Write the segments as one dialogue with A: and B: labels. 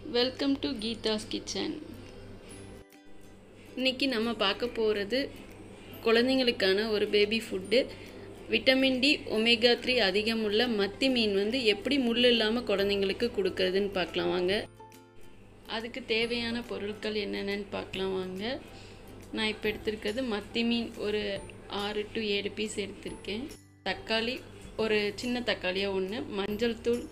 A: welcome to Geetha's kitchen இன்னைக்கு நம்ம பார்க்க போகிறது குழந்தைங்களுக்கான ஒரு baby food vitamin D omega three அதிகமுள்ள மத்தி மீன் வந்து எப்படி முள் இல்லாமல் குழந்தைங்களுக்கு கொடுக்கறதுன்னு பார்க்கலாம் வாங்க அதுக்கு தேவையான பொருட்கள் என்னென்னு பார்க்கலாம் வாங்க நான் இப்போ எடுத்திருக்கிறது மத்தி மீன் ஒரு ஆறு டு ஏழு பீஸ் எடுத்திருக்கேன் தக்காளி ஒரு சின்ன தக்காளியாக ஒன்று மஞ்சள் தூள்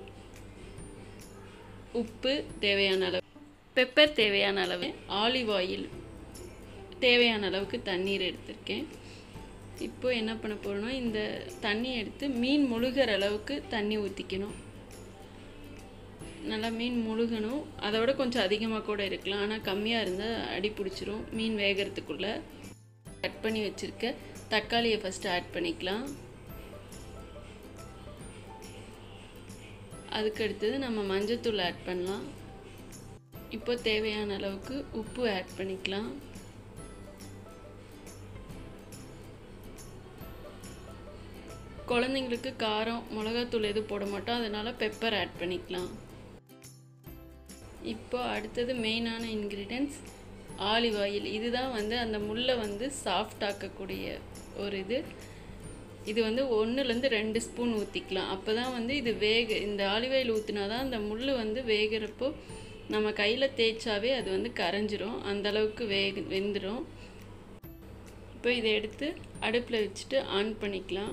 A: உப்பு தேவையான அளவு பெப்பர் தேவையான அளவு ஆலிவ் ஆயில் தேவையான அளவுக்கு தண்ணீர் எடுத்திருக்கேன் இப்போ என்ன பண்ண போகிறோன்னா இந்த தண்ணி எடுத்து மீன் முழுகிற அளவுக்கு தண்ணி ஊற்றிக்கணும் நல்லா மீன் முழுகணும் அதை விட கொஞ்சம் அதிகமாக கூட இருக்கலாம் ஆனால் கம்மியாக இருந்தால் அடி பிடிச்சிரும் மீன் வேகிறதுக்குள்ளே கட் பண்ணி வச்சுருக்க தக்காளியை ஃபஸ்ட்டு ஆட் பண்ணிக்கலாம் அதுக்கு அடுத்தது நம்ம மஞ்சத்தூள் ஆட் பண்ணலாம் இப்போ தேவையான அளவுக்கு உப்பு ஆட் பண்ணிக்கலாம் குழந்தைங்களுக்கு காரம் மிளகாத்தூள் எதுவும் போட மாட்டோம் அதனால் பெப்பர் ஆட் பண்ணிக்கலாம் இப்போ அடுத்தது மெயினான இன்க்ரீடியன்ஸ் ஆலிவ் ஆயில் இதுதான் வந்து அந்த முள்ளை வந்து சாஃப்ட் ஆக்கக்கூடிய ஒரு இது இது வந்து ஒன்றுலேருந்து ரெண்டு ஸ்பூன் ஊற்றிக்கலாம் அப்போ தான் வந்து இது வேக இந்த ஆலிவ் ஆயில் ஊற்றினா தான் அந்த முள் வந்து வேகிறப்போ நம்ம கையில் தேய்ச்சாவே அது வந்து கரைஞ்சிரும் அந்தளவுக்கு வேக வெந்துடும் இப்போ இதை எடுத்து அடுப்பில் வச்சுட்டு ஆன் பண்ணிக்கலாம்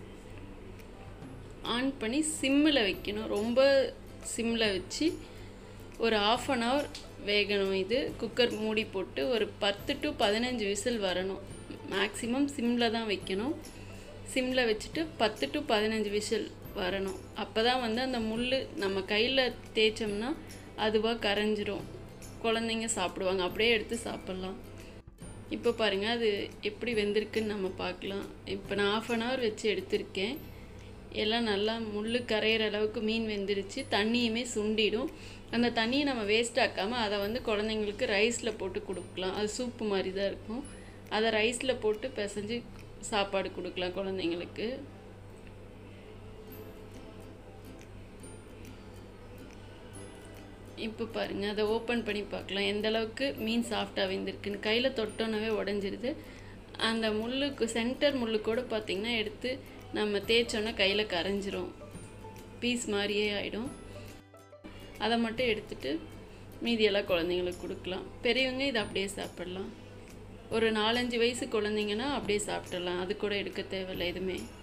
A: ஆன் பண்ணி சிம்மில் வைக்கணும் ரொம்ப சிம்மில் வச்சு ஒரு ஆஃப் அன் ஹவர் வேகணும் இது குக்கர் மூடி போட்டு ஒரு பத்து டு பதினஞ்சு விசில் வரணும் மேக்ஸிமம் சிம்மில் தான் வைக்கணும் சிம்மில் வச்சுட்டு பத்து டு பதினஞ்சு விசில் வரணும் அப்போ தான் வந்து அந்த முள் நம்ம கையில் தேய்ச்சோம்னா அதுவாக கரைஞ்சிரும் குழந்தைங்க சாப்பிடுவாங்க அப்படியே எடுத்து சாப்பிட்லாம் இப்போ பாருங்கள் அது எப்படி வெந்திருக்குன்னு நம்ம பார்க்கலாம் இப்போ நான் ஆஃப் அன் ஹவர் வச்சு எடுத்திருக்கேன் எல்லாம் நல்லா முள் கரையிற அளவுக்கு மீன் வெந்துருச்சு தண்ணியுமே சுண்டிடும் அந்த தண்ணியை நம்ம வேஸ்ட் ஆக்காமல் அதை வந்து குழந்தைங்களுக்கு ரைஸில் போட்டு கொடுக்கலாம் அது சூப்பு மாதிரி தான் இருக்கும் அதை ரைஸில் போட்டு பிசைஞ்சு சாப்பாடு கொடுக்கலாம் குழந்தைங்களுக்கு இப்போ பாருங்கள் அதை ஓப்பன் பண்ணி பார்க்கலாம் எந்த அளவுக்கு மீன் சாஃப்டாக வெந்திருக்குன்னு கையில் தொட்டோன்னவே உடஞ்சிருது அந்த முள்ளுக்கு சென்டர் முள்ளு கூட பார்த்திங்கன்னா எடுத்து நம்ம தேய்ச்சோன்னா கையில் கரைஞ்சிரும் பீஸ் மாதிரியே ஆகிடும் அதை மட்டும் எடுத்துட்டு மீதியெல்லாம் குழந்தைங்களுக்கு கொடுக்கலாம் பெரியவங்க இதை அப்படியே சாப்பிட்லாம் ஒரு நாலஞ்சு வயசு குழந்தைங்கன்னா அப்படியே சாப்பிட்றலாம் அது கூட எடுக்க தேவையில்லை எதுவுமே